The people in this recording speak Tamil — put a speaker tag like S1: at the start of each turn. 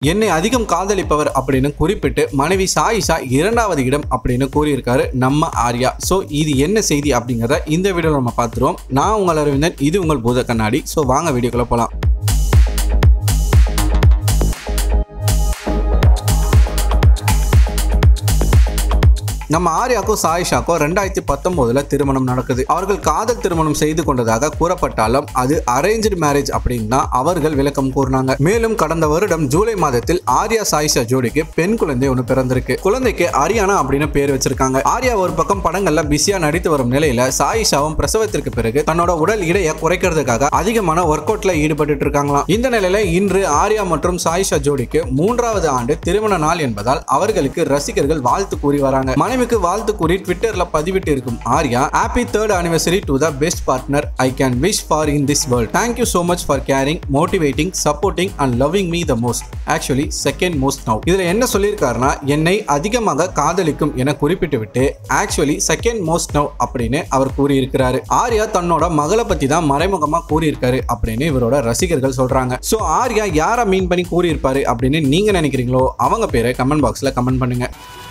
S1: என்னை அதிகம் காதலிப்பவர் அப்படின்னு குறிப்பிட்டு மனைவி சாயிஷா இரண்டாவது இடம் அப்படின்னு கூறியிருக்காரு நம்ம ஆர்யா ஸோ இது என்ன செய்தி அப்படிங்கிறத இந்த வீடியோவில் நம்ம பார்த்துருவோம் நான் உங்கள் அரவிந்தன் இது உங்கள் பூத கண்ணாடி ஸோ வாங்க வீடியோக்குள்ள போகலாம் நம்ம ஆர்யாக்கும் சாயிஷாக்கும் ரெண்டாயிரத்தி பத்தொன்பதுல திருமணம் நடக்குது அவர்கள் காதல் திருமணம் செய்து கொண்டதாக கூறப்பட்டாலும் அது அரேஞ்சு மேரேஜ் அப்படின்னு தான் அவர்கள் விளக்கம் கூறினாங்க மேலும் கடந்த வருடம் ஜூலை மாதத்தில் ஆர்யா சாயிஷா ஜோடிக்கு பெண் குழந்தை ஒன்று பிறந்திருக்கு குழந்தைக்கு அரியானா அப்படின்னு பேர் வச்சிருக்காங்க ஆர்யா ஒரு பக்கம் படங்கள்ல பிஸியா நடித்து வரும் நிலையில சாயிஷாவும் பிரசவத்திற்கு பிறகு தன்னோட உடல் எடையை குறைக்கிறதுக்காக அதிகமான ஒர்க் அவுட்ல ஈடுபட்டு இருக்காங்களாம் இந்த நிலையில இன்று ஆர்யா மற்றும் சாயிஷா ஜோடிக்கு மூன்றாவது ஆண்டு திருமண நாள் என்பதால் அவர்களுக்கு ரசிகர்கள் வாழ்த்து கூறி வராங்க மனைவிக்கு வாழ்த்து கூறி ட்விட்டர்ல பதிவிட்டு இருக்கும் Arya happy third anniversary to the best partner I can wish for in this world thank you so much for caring motivating supporting and loving me the most actually second most now இதுல என்ன சொல்லியிருக்காருன்னா என்னை அதிகமாக காதலிக்கும் என குறிப்பிட்டு விட்டு ஆக்சுவலி செகண்ட் மோஸ்ட் நவ் அப்படின்னு அவர் கூறியிருக்கிறாரு ஆர்யா தன்னோட மகளை பத்தி தான் மறைமுகமா கூறியிருக்காரு அப்படின்னு இவரோட ரசிகர்கள் சொல்றாங்க சோ ஆர்யா யாரை மீன் பண்ணி கூறியிருப்பாரு அப்படின்னு நீங்க நினைக்கிறீங்களோ அவங்க பேரை கமெண்ட் பாக்ஸ்ல கமெண்ட் பண்ணுங்க